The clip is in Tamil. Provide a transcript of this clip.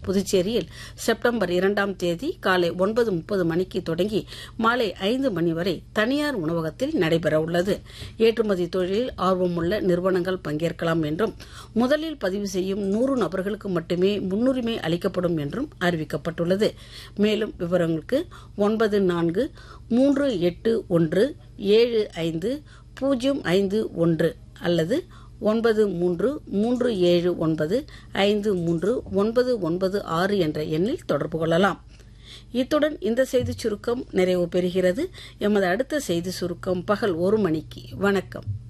புதுச்சேரியில் செப்டம்பர் இரண்டாம் தேதி காலை ஒன்பது முப்பது மணிக்கு தொடங்கி மாலை ஐந்து மணி வரை தனியார் உணவகத்தில் நடைபெறவுள்ளது ஏற்றுமதி தொழிலில் ஆர்வமுள்ள நிறுவனங்கள் பங்கேற்கலாம் என்றும் முதலில் பதிவு செய்யும் நூறு நபர்களுக்கு மட்டுமே முன்னுரிமை அளிக்கப்படும் என்றும் அறிவிக்கப்பட்டுள்ளது மேலும் விவரங்களுக்கு ஒன்பது நான்கு மூன்று எட்டு ஒன்று ஏழு ஐந்து பூஜ்ஜியம் ஐந்து ஒன்று அல்லது ஒன்பது மூன்று மூன்று ஏழு ஒன்பது ஐந்து மூன்று ஒன்பது ஒன்பது ஆறு என்ற எண்ணில் தொடர்பு கொள்ளலாம் இத்துடன் இந்த செய்திச் சுருக்கம் நிறைவு பெறுகிறது எமது அடுத்த செய்தி சுருக்கம் பகல் ஒரு மணிக்கு வணக்கம்